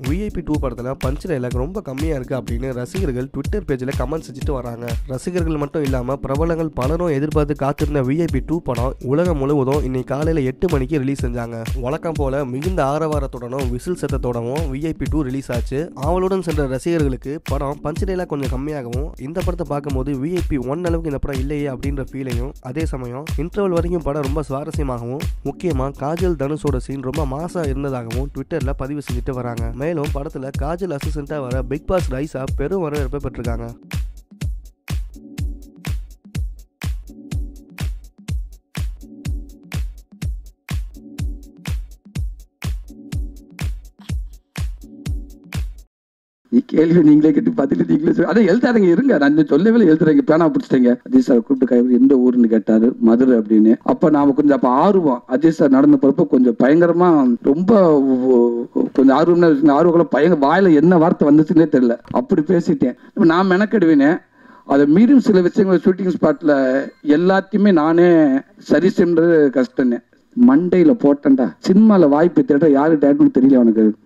VIP two படத்தில் punch dialogue ரொம்ப கம்மியாக இருக்குது அப்படின்னு ரசிகர்கள் ட்விட்டர் பேஜில் கமெண்ட் செஞ்சுட்டு வராங்க ரசிகர்கள் மட்டும் இல்லாமல் பிரபலங்கள் பலரும் எதிர்பார்த்து காத்திருந்த விஐபி டூ படம் உலகம் முழுவதும் இன்னைக்கு காலையில் எட்டு மணிக்கு ரிலீஸ் செஞ்சாங்க வழக்கம் போல மிகுந்த ஆரவாரத்துடனும் விசில் சத்தத்தோடவும் விஐபி டூ ரிலீஸ் ஆச்சு ஆவலுடன் சென்ற ரசிகர்களுக்கு படம் பஞ்ச் டைலாக் கொஞ்சம் கம்மியாகவும் இந்த படத்தை பார்க்கும்போது விஐபி ஒன் அளவுக்கு இந்த படம் இல்லையே அப்படின்ற ஃபீலையும் அதே சமயம் இன்டர்வல் வரைக்கும் படம் ரொம்ப சுவாரஸ்யமாகவும் முக்கியமாக காஜல் தனுஷோட சீன் ரொம்ப மாசா இருந்ததாகவும் ட்விட்டரில் பதிவு செஞ்சுட்டு வராங்க மேலும் படத்தில் காஜல் அசிஸ்டண்ட்டாக வர பிக் பாஸ் ரைஸா பெரும் வரவேற்பை பெற்றிருக்காங்க நீ கேள்வி நீங்களே கேட்டு பதில் நீங்களே சொல்லு. அதான் எழுதாதீங்க இருங்க நான் இந்த சொல்லவே இல்லை, எழுதுறீங்க பேனா பிடிச்சிட்டீங்க அஜய் சார் கூப்பிட்டு கை எந்த ஊருன்னு கேட்டாரு மதுரை அப்படின்னு அப்ப நாம கொஞ்சம் அப்ப ஆர்வம் அஜய் சார் நடந்த போறப்ப கொஞ்சம் பயங்கரமா ரொம்ப ஒ- கொஞ்சம் ஆர்வம்னா இருக்குங்க. ஆர்வம் பயங்கர வாயில என்ன வார்த்தை வந்துச்சுன்னே தெரியல அப்படி பேசிட்டேன் இப்ப நான் மெனக்கெடுவேனே அதை மீறும் சில விஷயங்கள் ஷூட்டிங் ஸ்பாட்ல எல்லாத்தையுமே நானே சரி செய்யறது கஷ்டம்னு மண்டையில போட்டேன்டா சினிமால வாய்ப்பு தேட யாரு டேட்னு தெரியல அவனுக்கு